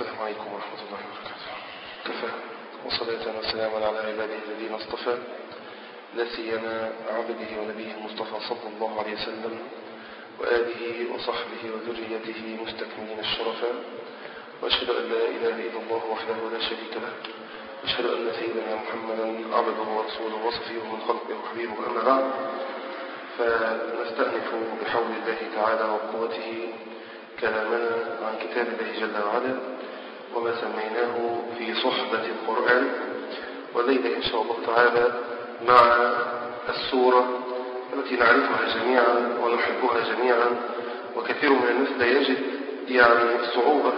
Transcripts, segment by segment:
السلام عليكم ورحمة الله وبركاته كفى وصلاة وسلاما على عباده الذين اصطفى لا سيما عبده ونبيه المصطفى صلى الله عليه وسلم وآله وصحبه وذريته مستكملين الشرفا وأشهد أن لا إله إلا الله وحده لا شريك له وأشهد أن سيدنا محمدا عبده ورسوله وصفيه من خلقه وحبيبه أما بعد فنستأنف بحول الله تعالى وقوته كلامنا عن كتاب الله جل وعلا وما سميناه في صحبة القرآن والليلة إن شاء الله تعالى مع السورة التي نعرفها جميعا ونحبها جميعا وكثير من الناس لا يجد يعني صعوبة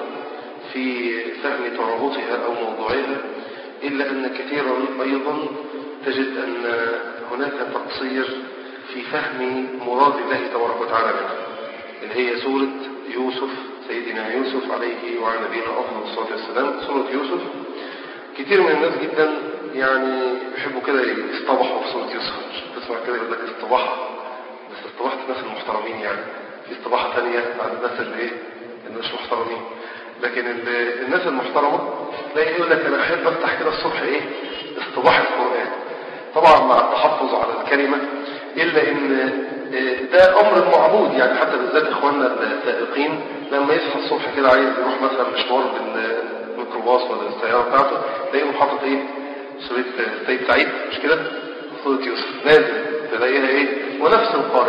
في فهم تعرضها أو موضوعها إلا أن كثيرا أيضا تجد أن هناك تقصير في فهم مراد الله تبارك وتعالى منها اللي هي سورة يوسف سيدنا يوسف عليه وعلى نبينا أفضل الصلاة والسلام سورة يوسف كتير من الناس جدا يعني يحبوا كده يصطبحوا في سورة يوسف تسمع كده يقول لك اصطباحة بس اصطبحت الناس المحترمين يعني في اصطباحة ثانية عن الناس اللي ايه اللي مش محترمين لكن الناس المحترمة تلاقي يقول لك انا احب افتح كده الصبح ايه اصطباح القرآن طبعا مع التحفظ على الكلمة إلا إن ده أمر معبود يعني حتى بالذات إخواننا السائقين لما يصحى الصبح كده عايز يروح مثلا مشوار بالميكروباص ولا السيارة بتاعته تلاقيهم حاطط إيه سورة السيد سعيد مش كده سورة يوسف نازل تلاقيها إيه ونفس القارئ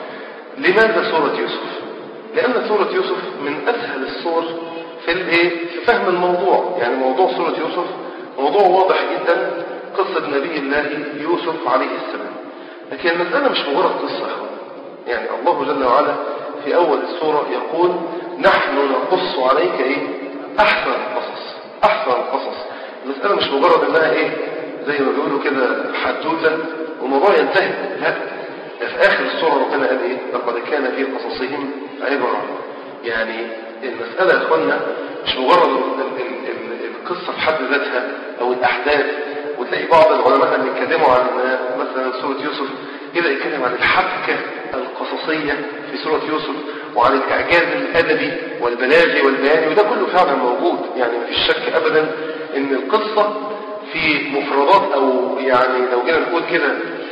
لماذا سورة يوسف لأن سورة يوسف من أسهل السور في الإيه في فهم الموضوع يعني موضوع سورة يوسف موضوع واضح جدا قصة نبي الله يوسف عليه السلام لكن المسألة مش مجرد قصة يعني الله جل وعلا في أول السورة يقول نحن نقص عليك إيه أحسن القصص أحسن القصص المسألة مش مجرد إنها إيه زي ما بيقولوا كده حدوتة والموضوع ينتهي لا في آخر السورة ربنا قال إيه لقد كان في قصصهم عبرة يعني المسألة يا إخوانا مش مجرد القصة في حد ذاتها أو الأحداث وتلاقي بعض العلماء اللي يتكلموا عن مثلا سورة يوسف يبدأ يتكلم عن الحبكة القصصية في سورة يوسف وعن الإعجاز الأدبي والبلاغي والبياني وده كله فعلا موجود يعني مفيش شك أبدا إن القصة في مفردات أو يعني لو جينا نقول كده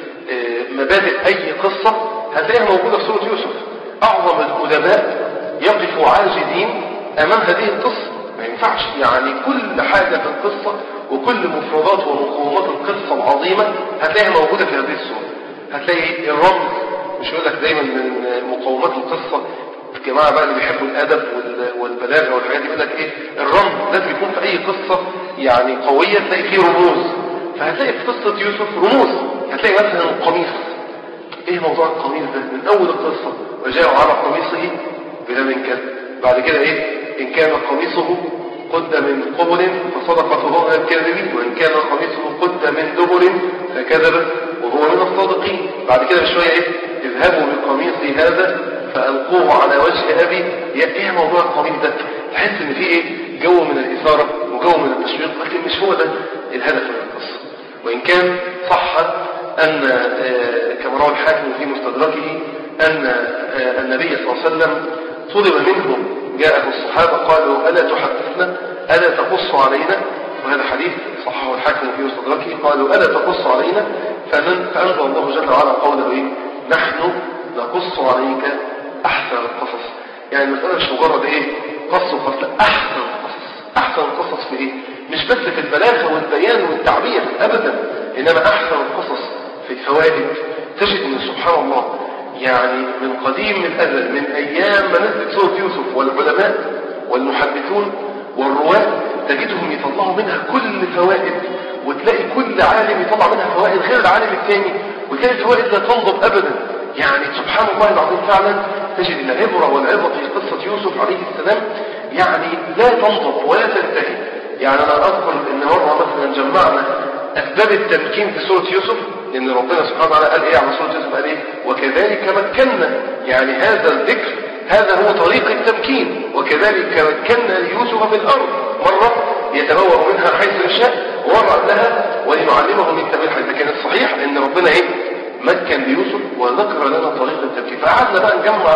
مبادئ أي قصة هتلاقيها موجودة في سورة يوسف أعظم الأدباء يقفوا عاجزين أمام هذه القصة ما ينفعش يعني كل حاجة في القصة وكل مفردات ومقومات القصة العظيمة هتلاقيها موجودة في هذه السورة هتلاقي الرمز مش يقول لك دايما من مقومات القصة الجماعة بقى اللي بيحبوا الأدب والبلاغة والحاجات دي يقول لك إيه الرمز لازم يكون في أي قصة يعني قوية تلاقي فيه رموز فهتلاقي في قصة يوسف رموز هتلاقي مثلا القميص إيه موضوع القميص ده من أول القصة وجاءوا على قميصه بدم كذب بعد كده إيه إن كان قميصه قد من قبل فصدقته الكاذبين وإن كان قميصه قد من دبر فكذب وهو من الصادقين بعد كده بشوية إيه اذهبوا بقميصي هذا فألقوه على وجه أبي ايه موضوع القميص ده تحس إن فيه إيه جو من الإثارة وجو من التشويق لكن مش هو ده الهدف من القصة وإن كان صح أن كما روى الحاكم في مستدركه أن النبي صلى الله عليه وسلم طلب منه جاءه الصحابة قالوا ألا تحدثنا ألا تقص علينا وهذا حديث صححه الحاكم في مستدركه قالوا ألا تقص علينا فمن فأنزل الله جل وعلا قوله إيه نحن نقص عليك أحسن القصص يعني المسألة مش مجرد إيه قص وقص لا أحسن القصص أحسن القصص في إيه مش بس في البلاغة والبيان والتعبير أبدا إنما أحسن القصص في الفوائد تجد أن سبحان الله يعني من قديم الأزل من أيام ما نزلت سورة يوسف والعلماء والمحدثون والرواة تجدهم يطلعوا منها كل فوائد وتلاقي كل عالم يطلع منها فوائد غير العالم الثاني وتلاقي الفوائد لا تنضب أبدا يعني سبحان الله العظيم فعلا تجد العبرة والعظة في قصة يوسف عليه السلام يعني لا تنضب ولا تنتهي يعني أنا أذكر إن مرة مثلا جمعنا أسباب التمكين في سورة يوسف لأن ربنا سبحانه وتعالى قال إيه على سورة يوسف قال إيه وكذلك مكنا يعني هذا الذكر هذا هو طريق التمكين وكذلك مكنا ليوسف في الأرض مرة يتبوأ منها حيث يشاء ومرة لها ولنعلمه من تبع الحيث لكن الصحيح إن ربنا إيه مكن ليوسف وذكر لنا طريق التمكين فقعدنا بقى نجمع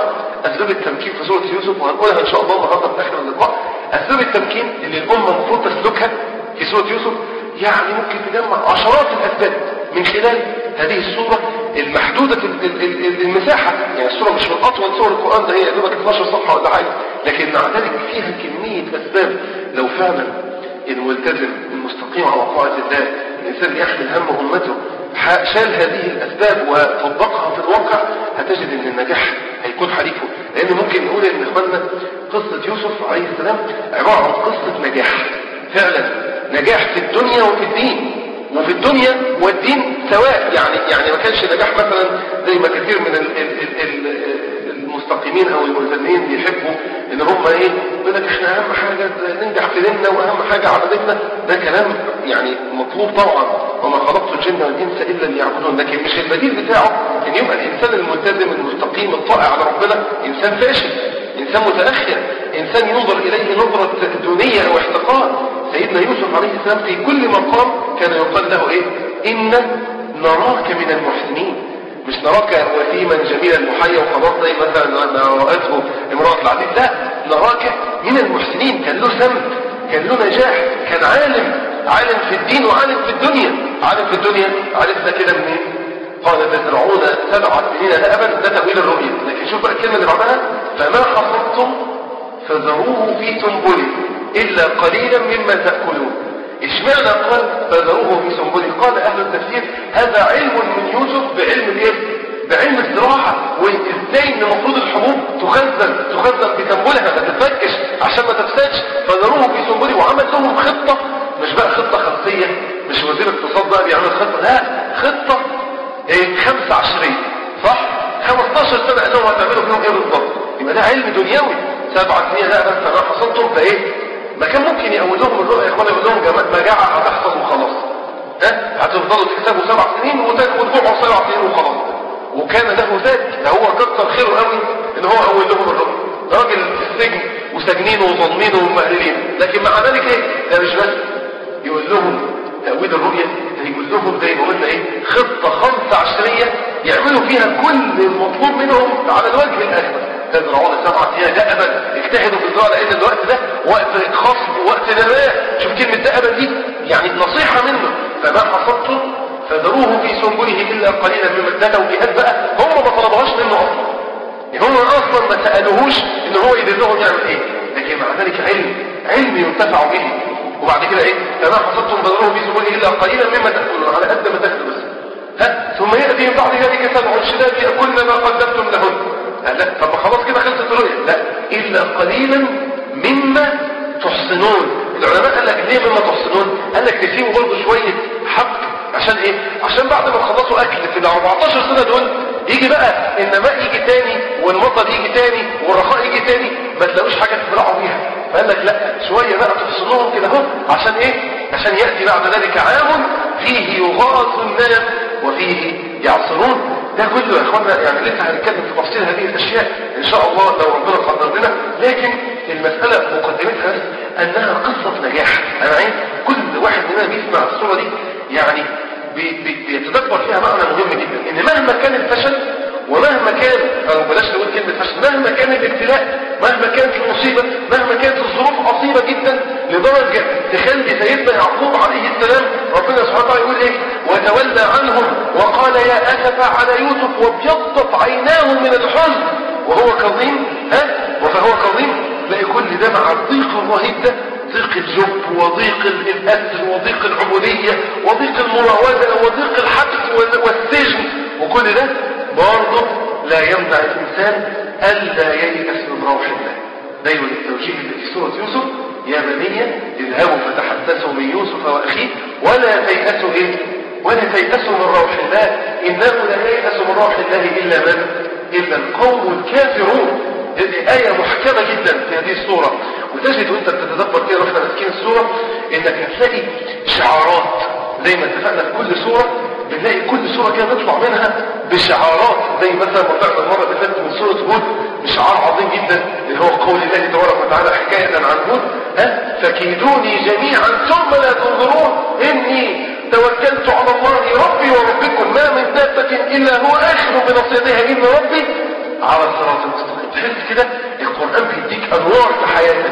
اسباب التمكين في سوره يوسف وهنقولها ان شاء الله النهارده في اخر اللقاء اسباب التمكين اللي الامه المفروض تسلكها في سوره يوسف يعني ممكن تجمع عشرات الاسباب من خلال هذه السوره المحدوده المساحه يعني السوره مش من اطول سور القران ده هي دوبك 12 صفحه ولا حاجه لكن مع ذلك فيها كميه اسباب لو فعلا الملتزم المستقيم على طاعه الله الانسان يحمل هم امته شال هذه الأسباب وطبقها في الواقع هتجد أن النجاح هيكون حليفه لأن ممكن نقول أن إخواننا قصة يوسف عليه السلام عبارة عن قصة نجاح فعلا نجاح في الدنيا وفي الدين وفي الدنيا والدين سواء يعني يعني ما كانش نجاح مثلا زي ما كثير من ال ال ال المستقيمين او الملتزمين بيحبوا ان هم ايه يقول لك احنا اهم حاجه ننجح في ديننا واهم حاجه على ديننا ده كلام يعني مطلوب طبعا وما خلقت الجن والانس الا ليعبدون لكن مش البديل بتاعه ان يبقى الانسان الملتزم المستقيم الطائع على ربنا انسان فاشل انسان متاخر انسان ينظر اليه نظره دونيه او احتقار سيدنا يوسف عليه السلام في كل مقام كان يقال له ايه ان نراك من المحسنين مش نراك وسيما جميلا محيا وخلاص زي مثلا ما رأته امرأة العزيز لا نراك من المحسنين كان له سمت كان له نجاح كان عالم عالم في الدين وعالم في الدنيا عالم في الدنيا عرفنا كده منين قال تزرعون سبع سنين دأبا ده تأويل الرؤيا لكن شوف بقى الكلمة اللي بعدها فما حصدتم فذروه في سنبله إلا قليلا مما تأكلون اشمعنى قال فذروه في سنبله قال اهل التفسير هذا علم من يوسف بعلم الايه بعلم الزراعه وازاي ان المفروض الحبوب تخزن تخزن في سنبلها ما تتفكش عشان ما تفسدش فذروه في سنبله وعمل لهم خطه مش بقى خطه خمسيه مش وزير اقتصاد بقى بيعمل خطه لا خطه ايه خمسه عشريه صح 15 سنه قال لهم هتعملوا فيهم ايه بالظبط يبقى ده علم دنيوي سبعة سنين لا بس ما حصلتم فايه ما كان ممكن يقول لهم الرؤيا يا اخوانا يقول لهم مجاعة هتحصل وخلاص ها هتفضلوا تكسبوا سبع سنين وترجعوا سبع سنين وخلاص وكان له ذلك ده هو كتر خيره قوي ان هو قول لهم الرؤيا راجل في السجن وساجنينه وظالمينه ومقهرين لكن مع ذلك ايه ده مش بس يقول لهم تأويل الرؤية ده يقول لهم زي ما قلنا ايه خطة خمسة عشرية يعملوا فيها كل المطلوب منهم على الوجه الأكبر تزرعون سبعة سنين دأبا اجتهدوا في الزراعة لأن الوقت ده وقت خصب وقت نماء شوف كلمة دأبا دي يعني نصيحة منه فما حصدتم فذروه في سنبله إلا قليلا مما ده توجيهات بقى هم ما طلبوهاش منه أصلا يعني هم أصلا ما سألوهوش إن هو يدلهم يعمل إيه لكن مع ذلك علم علم ينتفع به وبعد كده إيه فما حصدتم فذروه في سنبله إلا قليلا مما تأكلون على قد ما تأكلوا بس ها ثم يأتي من بعد ذلك سبع شداد يأكلن ما قدمتم لهن لا طب خلاص كده خلصت الرؤيا لا إلا قليلا مما تحصنون العلماء قال لك ليه مما تحصنون قال لك تسيبوا برضه شوية حق عشان ايه عشان بعد ما تخلصوا اكل في ال 14 سنة دول يجي بقى النماء يجي تاني والمطر يجي تاني والرخاء يجي تاني ما تلاقوش حاجة تزرعوا بيها فقال لك لا شوية بقى تحصنوهم كده اهو عشان ايه عشان يأتي بعد ذلك عام فيه يغاث الناس وفيه يعصرون ده كله يا اخوانا يعني لسه هنتكلم في تفصيل هذه الاشياء ان شاء الله لو ربنا قدر لنا لكن المسألة مقدمتها بس انها قصة نجاح انا عايز كل واحد مننا بيسمع الصورة دي يعني بي بي بيتدبر فيها معنى مهم جدا ان مهما كان الفشل ومهما كان او بلاش نقول كلمة فشل مهما كان الابتلاء مهما كانت المصيبة مهما كانت الظروف عصيبة جدا لدرجة تخلي سيدنا يعقوب عليه السلام ربنا سبحانه وتعالى يقول ايه وتولى عنهم وقال يا اسف على يوسف وابيضت عيناه من الحزن وهو كظيم ها وفهو كظيم تلاقي كل ده مع الضيق الرهيب ده ضيق الجب وضيق الأسر وضيق العبودية وضيق المراودة وضيق الحبس والسجن وكل ده برضه لا يمنع الإنسان ألا ييأس من روح الله دايما التوجيه اللي في سورة يوسف يا بني اذهبوا فتحسسوا من يوسف وأخيه ولا تيأسوا إيه ولا تيأسوا من روح الله إنه لا ييأس من روح الله إلا من إلا القوم الكافرون هذه آية محكمة جدا في هذه السورة وتجد وانت بتتدبر كده واحنا ماسكين السورة انك هتلاقي شعارات زي ما اتفقنا في كل سورة بنلاقي كل سورة كده نطلع منها بشعارات زي مثلا ما طلعنا المرة اللي فاتت من سورة هود بشعار عظيم جدا اللي هو قول الله تبارك وتعالى حكاية عن هود ها فكيدوني جميعا ثم لا تنظرون اني توكلت على الله ربي وربكم ما من دابة الا هو اخر بنصيتها ان ربي على الصراط المستقيم تحس كده القرآن بيديك أنوار في حياتك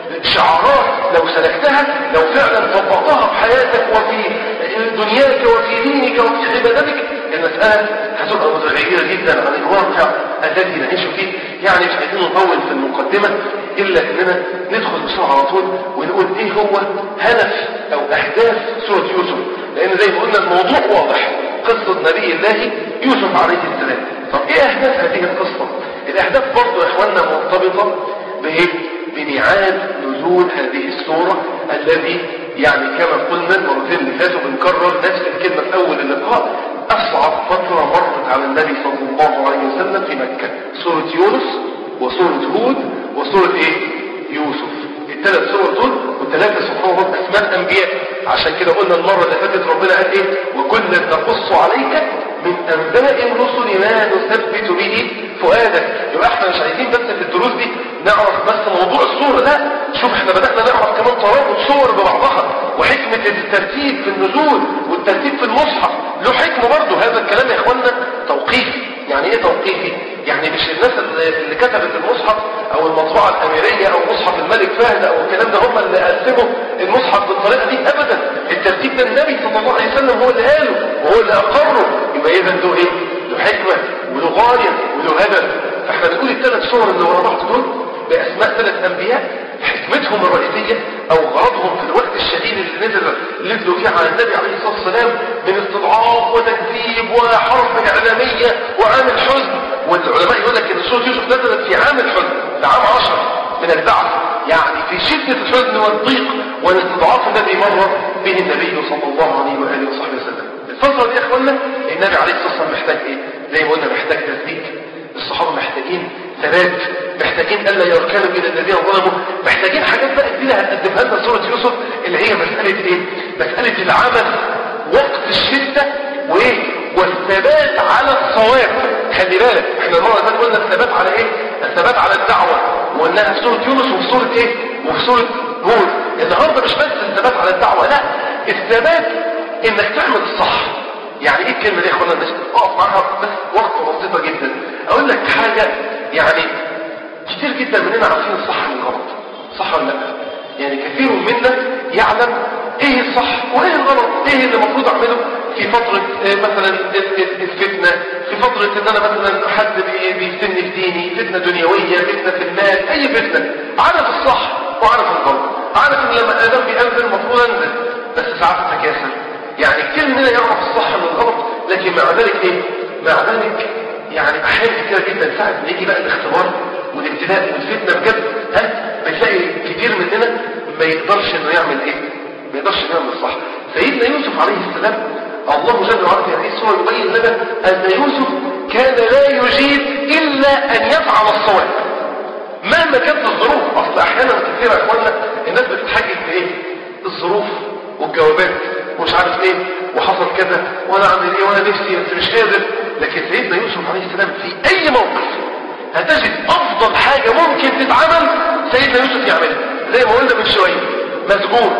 شعارات لو سلكتها لو فعلا طبقتها في حياتك وفي دنياك وفي دينك وفي عبادتك المسألة هتبقى متغيرة جدا عن الواقع الذي نعيش فيه يعني مش عايزين نطول في المقدمة إلا إننا ندخل بسرعة على طول ونقول إيه هو هدف أو أهداف سورة يوسف لأن زي ما قلنا الموضوع واضح قصة نبي الله يوسف عليه السلام طب إيه أهداف هذه القصة؟ الأهداف برضو يا إخواننا مرتبطة بإيه؟ بميعاد نزول هذه السورة الذي يعني كما قلنا المرتين اللي فاتوا بنكرر نفس الكلمة في أول اللقاء أصعب فترة مرت على النبي صلى الله عليه وسلم في مكة سورة يونس وسورة هود وسورة إيه؟ يوسف الثلاث سور دول والثلاثة سبحان الله أسماء أنبياء عشان كده قلنا المرة اللي فاتت ربنا قال إيه وكلا نقص عليك من أنباء الرسل ما نثبت به فؤادك يبقى احنا مش عايزين بس في الدروس دي نعرف بس موضوع الصورة لا شوف احنا بدأنا نعرف كمان ترابط صور ببعضها وحكمة الترتيب في النزول والترتيب في المصحف له حكمة برضه هذا الكلام يا اخوانا توقيفي يعني ايه توقيفي يعني مش الناس اللي كتبت المصحف او المطبعة الاميرية او مصحف الملك فهد او الكلام ده هم اللي قسموا المصحف بالطريقة دي ابدا الترتيب ده النبي صلى الله عليه وسلم هو اللي قاله وهو اللي اقره يبقى اذا له ايه له حكمة وله غاية وله هدف فاحنا بنقول الثلاث صور اللي ورا بعض دول باسماء ثلاث انبياء حكمتهم الرئيسية او غرضهم في الوقت الشديد اللي نزل نزلوا فيه على النبي عليه الصلاة والسلام من استضعاف وتكذيب وحرب اعلامية وعام الحزن والعلماء يقول لك ان سورة يوسف نزلت في عام الحزن في عام عشر من البعث يعني في شدة الحزن والضيق والاستضعاف الذي مر به النبي صلى الله عليه وآله وصحبه وسلم الفترة دي يا اخوانا النبي عليه الصلاة والسلام محتاج ايه زي ما قلنا محتاج تثبيت الصحابة محتاجين ثبات محتاجين الا يركنوا الى الذين ظلموا محتاجين حاجات بقى جديده هتقدمها لنا سوره يوسف اللي هي مساله ايه مساله العمل وقت الشده وايه والثبات على الصواب خلي بالك احنا المره اللي قلنا الثبات على ايه الثبات على الدعوه وقلناها في سوره يونس وفي سوره ايه وفي سوره هود النهارده مش بس الثبات على الدعوه لا الثبات انك تعمل الصح يعني ايه الكلمه دي يا اخوانا الناس اقف معاها بس وقت بسيطه جدا اقول لك حاجه يعني كتير جدا مننا عارفين الصح من الغلط صح ولا لا يعني كثير منا يعلم ايه الصح وايه الغلط ايه اللي المفروض اعمله في فترة إيه مثلا الفتنة في فترة ان انا مثلا حد بيفتني في ديني فتنة دنيوية فتنة في المال اي فتنة عارف الصح وعارف الغلط عارف ان لما ادم بينزل المفروض انزل بس ساعات اتكاسل يعني كتير مننا يعرف الصح من الغلط لكن مع ذلك ايه مع ذلك يعني احيانا كتير جدا ساعة ما يجي بقى الاختبار والابتلاء والفتنة بجد ها بتلاقي كتير مننا ما يقدرش انه يعمل ايه ما يقدرش انه يعمل الصح سيدنا يوسف عليه السلام الله جل وعلا في هذه السورة يبين لنا ان يوسف كان لا يجيد الا ان يفعل الصواب مهما كانت الظروف اصل احيانا كثيرة يا اخوانا الناس بتتحجج بايه الظروف والجوابات ومش عارف ايه وحصل كذا وانا اعمل ايه وانا نفسي بس مش قادر لكن سيدنا يوسف عليه السلام في اي موقف هتجد افضل حاجة ممكن تتعمل سيدنا يوسف يعملها زي ما قلنا من شوية مسجون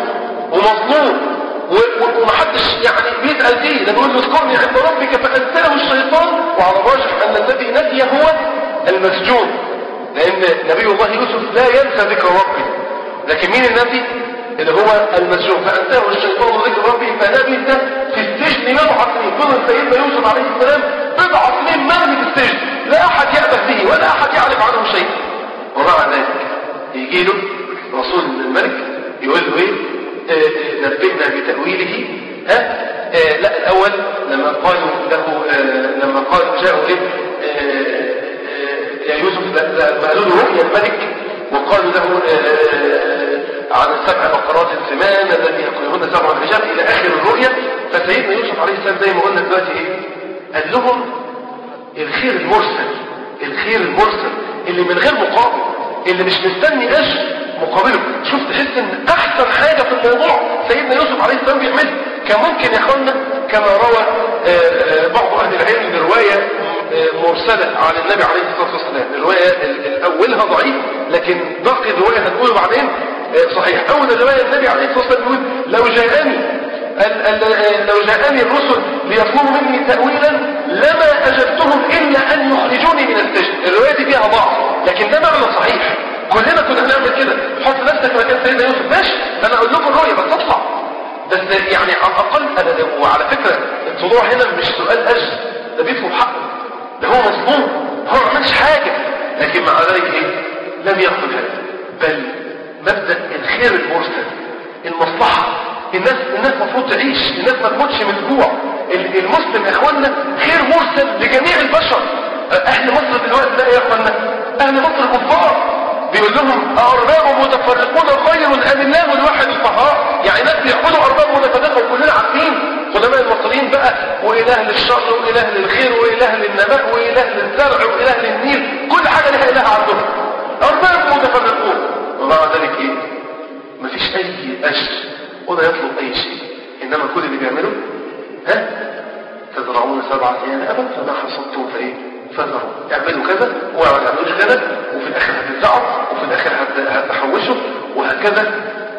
ومظلوم ومحدش يعني بيسأل فيه ده بيقول له اذكرني عند ربك فأنساه الشيطان وعلى الراجح أن الذي نسي هو المسجون لأن نبي الله يوسف لا ينسى ذكر ربه لكن مين النبي اللي هو المسجون فأنساه الشيطان ذكر ربه فنبت في السجن بضع سنين كل سيدنا يوسف عليه السلام بضع سنين مرمي في السجن لا أحد يأبه به ولا أحد يعرف عنه شيء ومع ذلك يجي له رسول الملك يقول له ايه آه نبئنا بتأويله ها آه لا الأول لما قالوا له آه لما قالوا جاءوا ايه يا يوسف لما قالوا له رؤيا الملك وقالوا له عن السبع بقرات سمان الذي يأكلهن سبع الرجال إلى آخر الرؤيا فسيدنا يوسف عليه السلام زي ما قلنا دلوقتي ايه قال لهم الخير المرسل الخير المرسل اللي من غير مقابل اللي مش مستني اجر مقابله شوف تحس ان احسن حاجة في الموضوع سيدنا يوسف عليه السلام بيعملها كان ممكن يا اخوانا كما روى بعض اهل العلم برواية مرسلة عن النبي عليه الصلاة والسلام الرواية اولها ضعيف لكن باقي الرواية هنقوله بعدين صحيح اول الرواية النبي عليه الصلاة والسلام يقول لو جاءني لو جاءني الرسل ليطلبوا مني تأويلا لما أجبتهم إلا أن يخرجوني من السجن الرواية كلنا كنا بنعمل كده حط نفسك مكان سيدنا يوسف ماشي انا اقول لكم الرؤيه بس اطلع بس يعني على الاقل انا وعلى فكره الطلوع هنا مش سؤال اجل ده بيطلب حقه ده هو مظلوم هو ما عملش حاجه لكن مع ذلك ايه لم يقل هذا بل مبدا الخير المرسل المصلحه الناس الناس المفروض تعيش الناس ما تموتش من الجوع المسلم يا اخوانا خير مرسل لجميع البشر اهل مصر دلوقتي ده يا اخوانا اهل مصر كفار بيقول لهم ارباب متفرقون خير ام الله الواحد القهار يعني ناس بيعبدوا ارباب متفرقه وكلنا عارفين قدماء المصريين بقى واله للشر واله للخير واله للنبات واله للزرع واله للنيل كل حاجه لها اله عندهم ارباب متفرقون ومع ذلك ايه مفيش اي اجر ولا يطلب اي شيء انما كل اللي بيعمله ها تزرعون سبعة ايام ابا فما حصدتم فايه فذروا اعملوا كذا وما تعملوش كذا وفي الاخر هتزرعوا وفي الاخر هتحوشوا وهكذا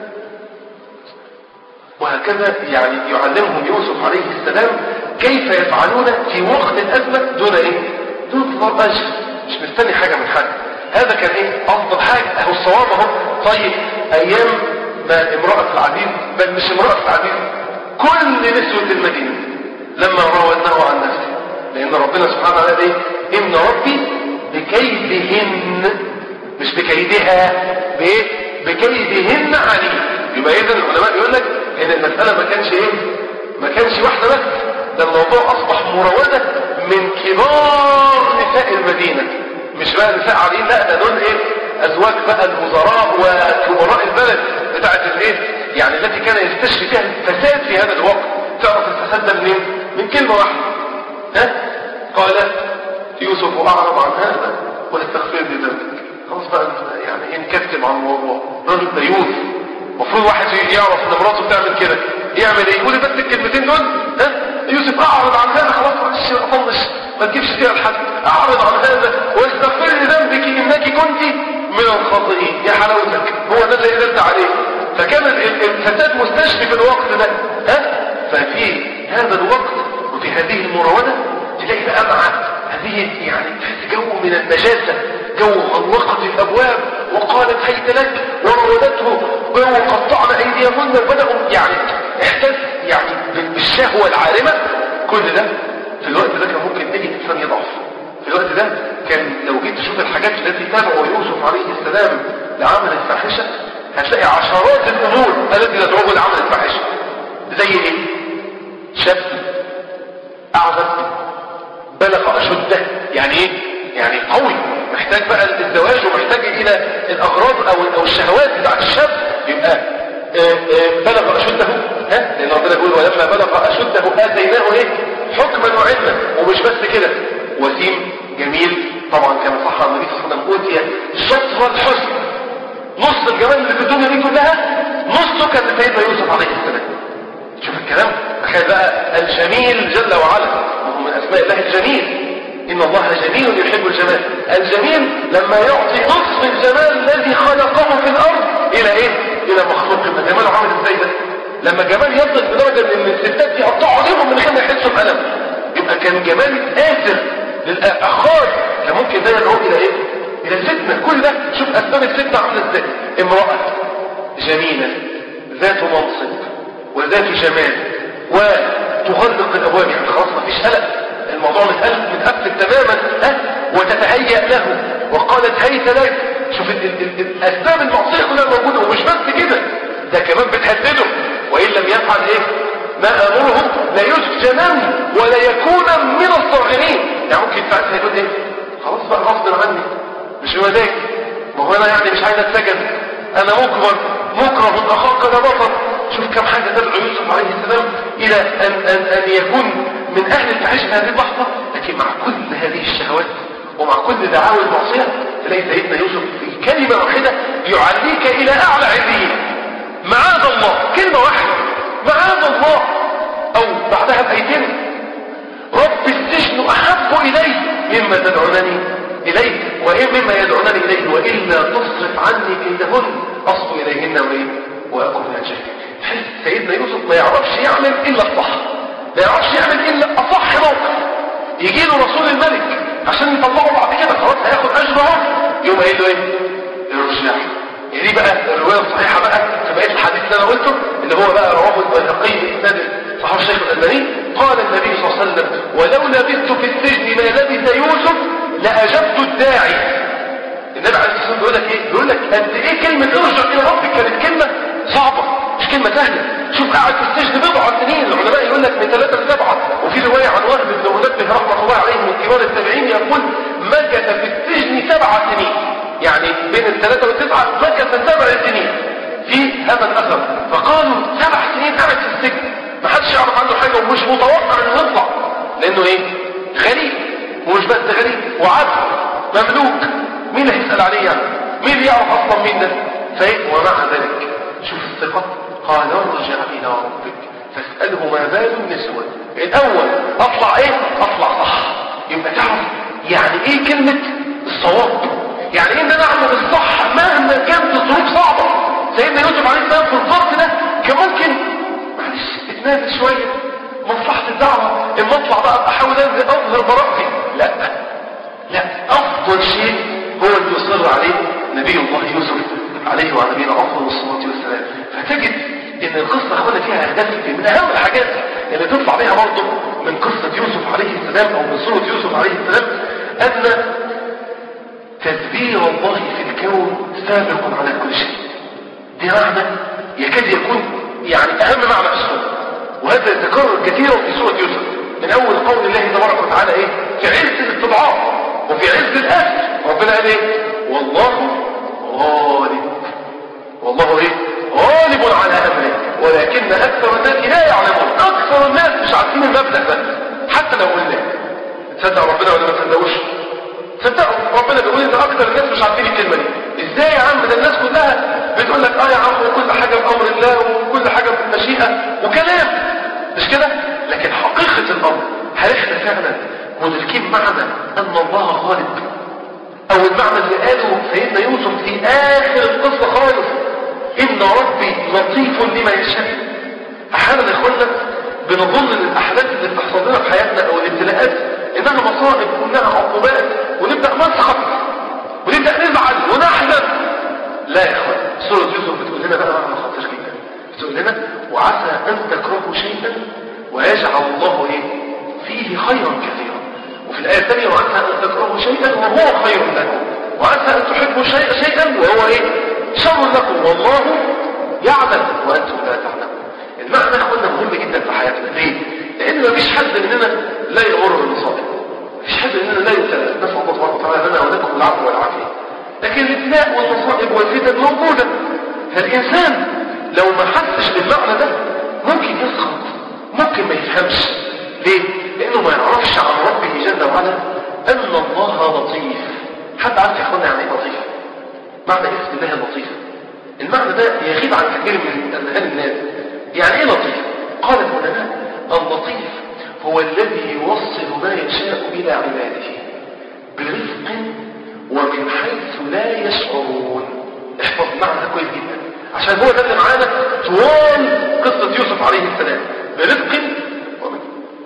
وهكذا يعني يعلمهم يوسف عليه السلام كيف يفعلون في وقت الازمه دون ايه دون طلب اجر مش مستني حاجه من حد هذا كان ايه افضل حاجه اهو الصواب اهو طيب ايام ما امراه العزيز بل مش امراه العزيز كل نسوه المدينه لما راودناه عن نفسه لان ربنا سبحانه وتعالى ايه ان ربي بكيدهن مش بكيدها بايه بكيدهن عليم يبقى اذا العلماء يقول لك ان المساله ما كانش ايه ما كانش واحده بس ده الموضوع اصبح مراوده من كبار نساء المدينه مش بقى نساء عاديين لا ده دول ايه ازواج بقى الوزراء وكبراء البلد بتاعت الايه يعني التي كان يستشفي فيها الفساد في هذا الوقت تعرف الفساد ده منين من كلمه واحده ها قال يوسف اعرض عن هذا واستغفر لي ذنبك خلاص بقى يعني انكتم عن الموضوع رجل ديوث المفروض واحد يعرف ان مراته بتعمل كده يعمل ايه يقول بس الكلمتين دول ها يوسف اعرض عن هذا خلاص معلش اطنش ما تجيبش فيها لحد اعرض عن هذا واستغفر لذنبك انك كنت من الخاطئين يا حلاوتك هو ده اللي قدرت عليه فكان الفساد مستشفي في الوقت ده ها ففي هذا الوقت وفي هذه المراوده تلاقي بقى مع هذه يعني تحس جو من النجاسه جو غلقت الابواب وقالت هيت لك وراودته وقطعنا ايديهن وبداوا يعني احساس يعني بالشهوه العارمه كل ده في الوقت ده كان ممكن اي انسان يضعف في الوقت ده كان لو جيت تشوف الحاجات التي تدعو يوسف عليه السلام لعمل الفاحشه هتلاقي عشرات الامور التي تدعوه لعمل الفاحشه زي ايه شاب اعزب بلغ اشده يعني ايه يعني قوي محتاج بقى الزواج ومحتاج الى الاغراض او او الشهوات بتاعت الشاب يبقى آآ آآ بلغ اشده ها لان ربنا يقول ولما بلغ اشده اتيناه ايه حكما وعلما ومش بس كده وسيم جميل طبعا كما صح النبي صلى الله عليه وسلم اوتي شطر الحسن نص الجمال اللي في الدنيا دي كلها نصه كان لسيدنا يوسف عليه السلام شوف الكلام تخيل بقى الجميل جل وعلا وهو من اسماء الله الجميل إن الله جميل يحب الجمال الجميل لما يعطي نصف الجمال الذي خلقه في الأرض إلى إيه؟ إلى مخلوق ما جماله عامل إزاي ده؟ لما جمال يصل بدرجة إن الستات يقطعوا عليهم من غير ما يحسوا بألم يبقى كان جمال آثر للأخار كان ممكن ده يدعو إلى إيه؟ إلى الفتنة كل ده شوف أسباب الفتنة عاملة إزاي امرأة جميلة ذات منصب وذات جمال وتغلق الأبواب يعني خلاص مفيش قلق الموضوع متقفل متقفل تماما ها وتتهيأ له وقالت هيت لك شوف ال ال ال الاسباب المعصيه كلها موجوده ومش بس كده ده كمان بتهدده وان لم يفعل ايه ما امره لا يسجنن ولا يكون من الصاغرين يعني ممكن ساعتها يقول ايه خلاص بقى غصب عني مش هو ده ما هو انا يعني مش عايز اتسجن انا مكبر مكره اخاك لا بطل شوف كم حاجه تدعو يوسف عليه السلام الى ان ان ان يكون من أهل الفحش في هذه اللحظة لكن مع كل هذه الشهوات ومع كل دعاوى المعصية تلاقي سيدنا يوسف في كلمة واحدة يعليك إلى أعلى عليين معاذ الله كلمة واحدة معاذ الله أو بعدها بأيتين رب السجن أحب إلي مما تدعونني إليه وإن مما يدعونني إليه وإلا تصرف عني كيدهن أصب إليهن وإيه وأكون من الجاهلين سيدنا يوسف ما يعرفش يعمل إلا الصح ما يعرفش يعمل الا اصح موقف يجي له رسول الملك عشان يطلعه بعد كده خلاص هياخد اجره يوم قايل له ايه ارجع بقى الروايه الصحيحه بقى في بقيه الحديث اللي انا قلته اللي هو بقى رواه البيهقي باسناد صحيح الشيخ الالباني قال النبي صلى الله عليه وسلم ولو لبثت في السجن ما لبث يوسف لاجبت الداعي النبي عليه الصلاه والسلام بيقول لك ايه بيقول لك قد ايه كلمه ارجع الى ربك كانت كلمه صعبه مش كلمه سهله شوف قاعد في السجن بضع سنين العلماء يقول لك من ثلاثه لسبعه وفي روايه عن وهب بن منبه رحمه الله عليه من كبار التابعين يقول مكث في السجن سبع سنين يعني بين الثلاثه والتسعه مكث سبع سنين في هذا الاثر فقالوا سبع سنين قاعد في السجن ما حدش يعرف عنه حاجه ومش متوقع انه يطلع لانه ايه غريب ومش بس غريب وعبد مملوك مين اللي هيسال عليه يعني مين اللي يعرف اصلا مين ده فايه ومع ذلك شوف الثقه قال ارجع الى ربك فاساله ما بال النسوه الاول اطلع ايه اطلع صح يبقى تعرف يعني ايه كلمه الصواب يعني ايه ان انا اعمل الصح مهما كانت الظروف صعبه سيدنا يوسف عليه السلام في الظرف ده كان ممكن معلش اتنازل شويه مصلحه الدعوه اما اطلع بقى احاول انزل اظهر براءتي لا لا افضل شيء هو اللي يصر عليه نبي الله يوسف عليه وعلى نبينا افضل الصلاه والسلام فتجد ان القصه اخوانا فيها اهداف كتير من اهم الحاجات اللي تطلع بيها برضه من قصه يوسف عليه السلام او من سوره يوسف عليه السلام ان تدبير الله في الكون سابق على كل شيء دي معنى يكاد يكون يعني اهم معنى في السوره وهذا يتكرر كثيرا في سوره يوسف من اول قول الله تبارك وتعالى ايه في عز الاستضعاف وفي عز الاسر ربنا قال ايه والله غالب والله ايه غالب على امره ولكن اكثر الناس لا يعلمون اكثر الناس مش عارفين المبدا ده حتى لو قلنا تصدق ربنا ولا ما تصدقوش صدقوا ربنا بيقول ان اكثر الناس مش عارفين الكلمه دي ازاي يا عم ده الناس كلها بتقول لك اه يا عم وكل حاجه بامر الله وكل حاجه بالمشيئه وكلام مش كده لكن حقيقه الامر هل احنا فعلا مدركين معنى ان الله غالب او المعنى اللي قاله سيدنا يوسف في اخر القصه خالص ان ربي لطيف لما يشاء احيانا يا اخوانا بنظن ان الاحداث اللي بتحصل لنا في حياتنا او الابتلاءات انها مصائب وانها عقوبات ونبدا نسخط ونبدا نزعل ونحزن لا يا اخوان سوره يوسف بتقول لنا بقى معنى خطير جدا بتقول لنا وعسى ان تكرهوا شيئا ويجعل الله ايه فيه خيرا كثيرا وفي الايه الثانيه وعسى ان تكرهوا شيئا وهو خير لكم وعسى ان تحبوا شيئا شيئا وهو ايه شر لكم والله يعلم وانتم لا تعلمون المعنى يا اخوانا مهم جدا في حياتنا ليه؟ لان مفيش حد مننا لا يغر بالمصائب مفيش حد مننا لا يبتلى نسال الله تبارك وتعالى لنا ولكم العفو والعافيه لكن الابتلاء والمصائب والفتن موجوده فالانسان لو ما حسش بالمعنى ده ممكن يسخط ممكن ما يفهمش ليه؟ لانه ما يعرفش عن ربه جل وعلا ان الله لطيف حد عارف يا اخوانا يعني ايه لطيف؟ معنى اسم الله لطيف المعنى ده يغيب عن كثير من اذهان الناس يعني ايه لطيف؟ قال العلماء اللطيف هو الذي يوصل ما يشاء إلى عباده برفق ومن حيث لا يشعرون احفظ معنى كويس جدا عشان هو ده اللي معانا طوال قصة يوسف عليه السلام برفق ومن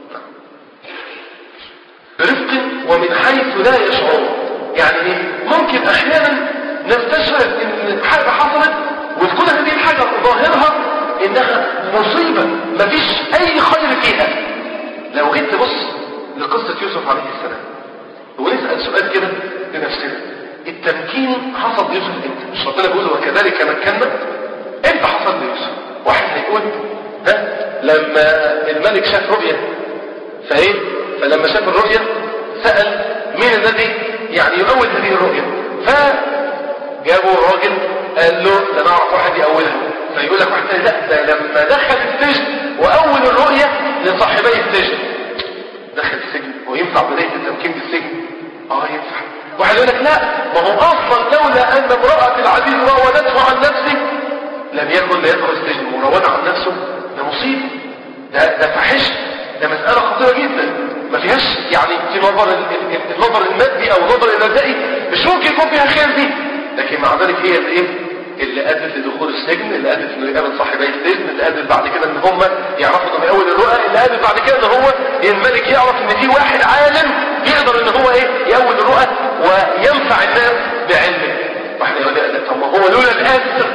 برفق ومن حيث لا يشعرون يعني ايه ممكن احيانا نستشعر ان حاجة حصلت وتكون هذه الحاجة ظاهرها انها مصيبة مفيش اي خير فيها لو جيت تبص لقصة يوسف عليه السلام ونسأل سؤال كده لنفسنا التمكين حصل ليوسف امتى مش ربنا بيقول وكذلك مكنا امتى حصل ليوسف واحد هيقول ها لما الملك شاف رؤية فايه فلما شاف الرؤية سأل مين الذي يعني يؤول هذه الرؤية فجابوا الراجل قال له ده نعرف واحد يأولها فيقول لك واحد تاني لا ده لما دخل السجن واول الرؤية لصاحبي السجن دخل السجن هو ينفع بداية التمكين بالسجن اه ينفع واحد يقول لك لا ما هو اصلا لولا ان امرأة العزيز راودته عن نفسه لم يكن ليدخل السجن مراودة عن نفسه ده مصيبة ده ده فحش ده مسألة خطيرة جدا ما فيهاش يعني في نظر النظر المادي او النظر النزائي مش ممكن يكون فيها خير دي لكن مع ذلك هي ايه اللي ادت لدخول السجن اللي ادت انه يقابل صاحبي السجن اللي ادت بعد كده ان هم يعرفوا من اول الرؤى اللي ادت بعد كده ان هو الملك يعرف ان في واحد عالم يقدر ان هو ايه يأول الرؤى وينفع الناس بعلمه واحد يقول لك طب ما هو لولا الاسر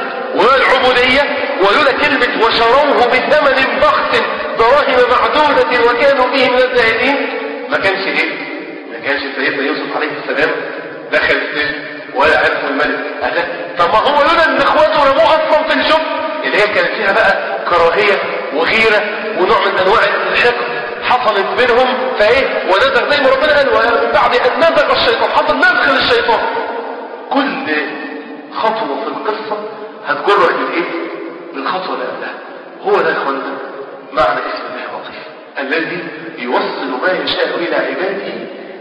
وكانوا فيه من الزاهدين ما كانش ايه ما كانش سيدنا يوسف عليه السلام دخل السجن ولا عرف الملك قال لا، طب ما هو لولا ان اخواته رموه اصلا في الجب اللي هي كانت فيها بقى كراهيه وغيره ونوع من انواع الحقد حصلت بينهم فايه ونزغ زي ما ربنا قال ومن بعد ان نزغ الشيطان حصل نزغ للشيطان كل خطوه في القصه هتجرك للايه للخطوه اللي قبلها هو ده يا اخوانا معنى اسم الله اللطيف الذي يوصل ما يشاء الى عباده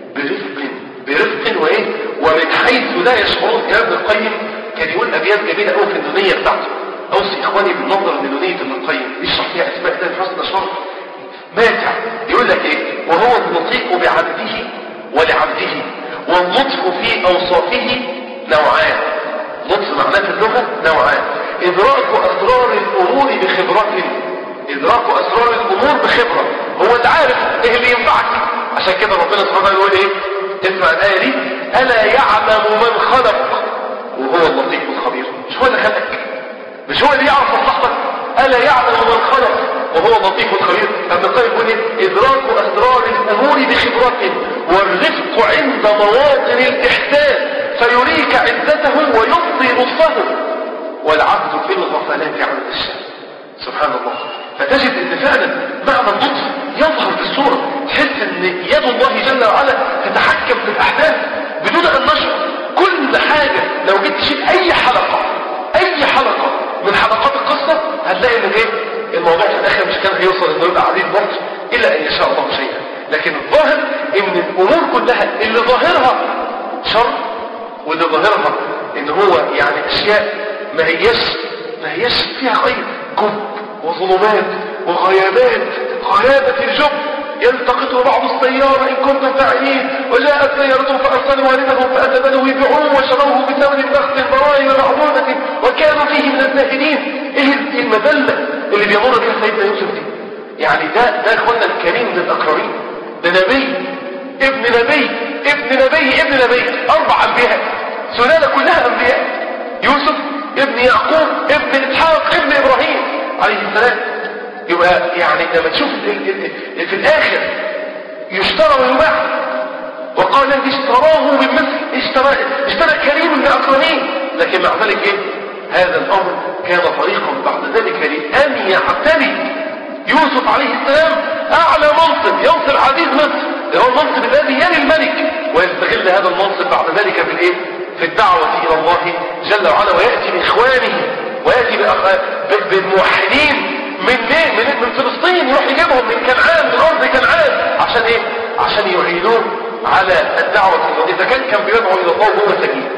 برفق برفق وايه ومن حيث لا يشعرون يا ابن القيم كان يقول ابيات جميله قوي في النونيه بتاعته اوصي اخواني بالنظر لنونيه ابن القيم يشرح فيها اسماء الله الحسنى شرح ماتع يقول لك ايه وهو اللطيف بعبده ولعبده واللطف في اوصافه نوعان لطف معناه في اللغه نوعان ادراك اسرار الامور بخبرته ادراك اسرار الامور بخبره هو اللي عارف ايه اللي ينفعك عشان كده ربنا سبحانه وتعالى يقول ايه اسمع الايه دي الا يعلم من خلق وهو اللطيف الخبير مش هو اللي خلقك مش هو اللي يعرف مصلحتك الا يعلم من خلق وهو اللطيف الخبير ابن القيم يقول ايه ادراك اسرار الامور بخبرته والرفق عند مواطن الاحسان فيريك عزته ويبطي لطفه والعبد في الغفلات عن الشام سبحان الله فتجد ان فعلا معنى اللطف يظهر في الصورة تحس ان يد الله جل وعلا تتحكم في الاحداث بدون ان نشعر كل حاجة لو جيت تشيل اي حلقة اي حلقة من حلقات القصة هتلاقي ان ايه الموضوع في الاخر مش كان هيوصل انه يبقى عزيز برضه الا ان يشاء الله شيئا لكن الظاهر ان الامور كلها اللي ظاهرها شر واللي ظاهرها ان هو يعني اشياء ما هيش ما هيش فيها خير جب وظلمات وغيابات غيابة الجب يلتقطه بعض السيارة إن كنتم فاعلين وجاءت سيارة فأرسلوا والدهم فأتى بدو يبيعوه وشروه بثمن بخس براء معدودة وكانوا فيه من الزاهدين إيه المذلة اللي بيمر بها سيدنا يوسف دي يعني ده ده اخوانا الكريم من الأكرمين ده نبي ابن نبي ابن نبي ابن نبي أربع أنبياء سلالة كلها أنبياء يوسف ابن يعقوب ابن إسحاق ابن إبراهيم عليه السلام يبقى يعني لما تشوف ال ال ال في الآخر يشترى ويباع وقال الذي اشتراه من مصر اشترى اشترى كريم من أكرمين لكن مع ذلك ايه هذا الأمر كان طريقا بعد ذلك لأن يعتني يوسف عليه السلام أعلى منصب ينصب عزيز مصر هو المنصب الذي يلي الملك ويستغل هذا المنصب بعد ذلك في الايه في الدعوة إلى الله جل وعلا ويأتي بإخوانه ويأتي بالموحدين من ايه من, من فلسطين يروح يجيبهم من كنعان من أرض كنعان عشان ايه عشان يعينوه على الدعوة إذا كان كان بيدعو إلى الله وهو سجين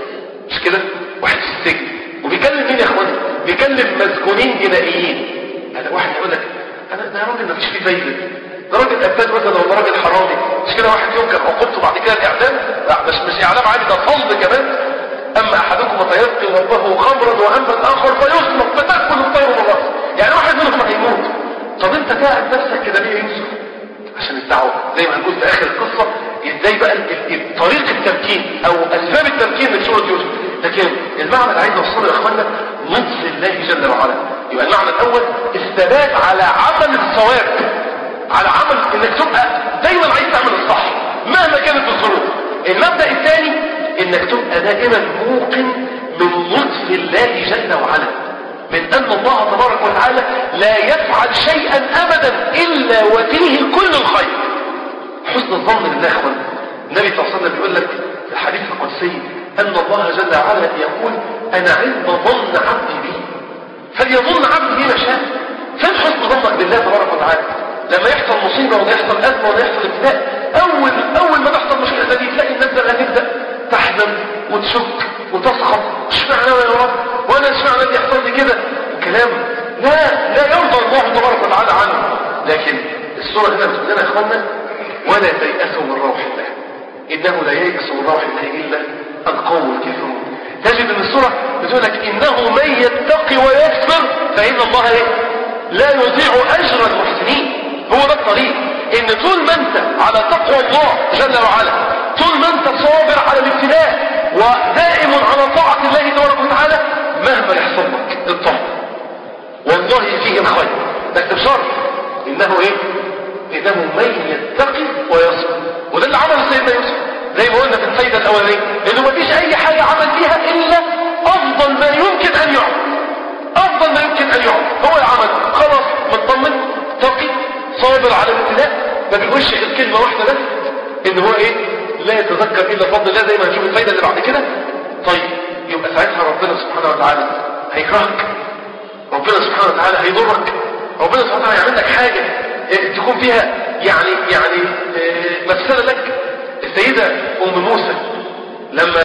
مش كده واحد في السجن وبيكلم مين يا اخواني بيكلم مسجونين جنائيين هذا واحد يقول لك انا ده راجل ما فيش فيه فايده ده راجل قتال مثلا ولا راجل حرامي مش كده واحد يوم كان عقوبته بعد كده الاعدام لا مش مش اعدام عادي ده صلب كمان اما احدكم فيسقي ربه خمرا واما الاخر فيصلب فتاكل الطير من راسه يعني واحد منهم هيموت طب انت قاعد نفسك كده ليه يا يوسف عشان الدعوه زي ما هنقول في اخر القصه ازاي بقى طريق التمكين او اسباب التمكين من سوره يوسف لكن المعنى اللي عايز اوصله يا اخوانا لطف الله جل وعلا يبقى المعنى الاول الثبات على عمل الصواب على عمل انك تبقى دايما عايز تعمل الصح مهما كانت الظروف المبدا الثاني انك تبقى دائما موقن من لطف الله جل وعلا من ان الله تبارك وتعالى لا يفعل شيئا ابدا الا وفيه كل الخير حسن الظن بالله اخوانا النبي صلى الله عليه وسلم بيقول لك في الحديث القدسي ان الله جل وعلا يقول انا عند ظن عبدي بي فليظن عبدي بي ما شاء فين حسن ظنك بالله تبارك وتعالى لما يحصل مصيبة ولا يحصل أزمة ولا يحصل ابتلاء أول أول ما تحصل مشكلة دي تلاقي الناس بقى تبدأ تحزن وتشك وتسخط اشمعنى يا رب وأنا اشمعنى اللي يحصل لي كده كلام لا لا يرضى الله تبارك وتعالى عنه لكن السورة هنا بتقول لنا يا اخوانا ولا تيأسوا من روح الله إنه لا ييأس من روح الله إلا القوم الكافرون تجد ان السورة بتقول لك إنه من يتقي ويصبر فإن الله إيه؟ لا يضيع أجر المحسنين هو ده الطريق ان طول ما انت على تقوى الله جل وعلا طول ما انت صابر على الابتلاء ودائم على طاعة الله تبارك وتعالى مهما يحصل لك اطمن والله فيه الخير بس بشرط انه ايه إنه من يتقي ويصبر وده اللي عمله سيدنا يوسف زي ما قلنا في الفايدة الأولانية إنه ما فيش أي حاجة عمل فيها إلا أفضل ما يمكن أن يعمل أفضل ما يمكن أن يعمل هو العمل خلاص مطمن تقي صابر على الابتلاء ما بيقولش غير كلمة واحدة بس إن هو إيه لا يتذكر إلا فضل الله زي ما هنشوف الفايدة اللي بعد كده طيب يبقى ساعتها ربنا سبحانه وتعالى هيكرهك ربنا سبحانه وتعالى هيضرك ربنا سبحانه وتعالى يعمل لك حاجة اه تكون فيها يعني يعني اه مفسدة لك السيدة أم موسى لما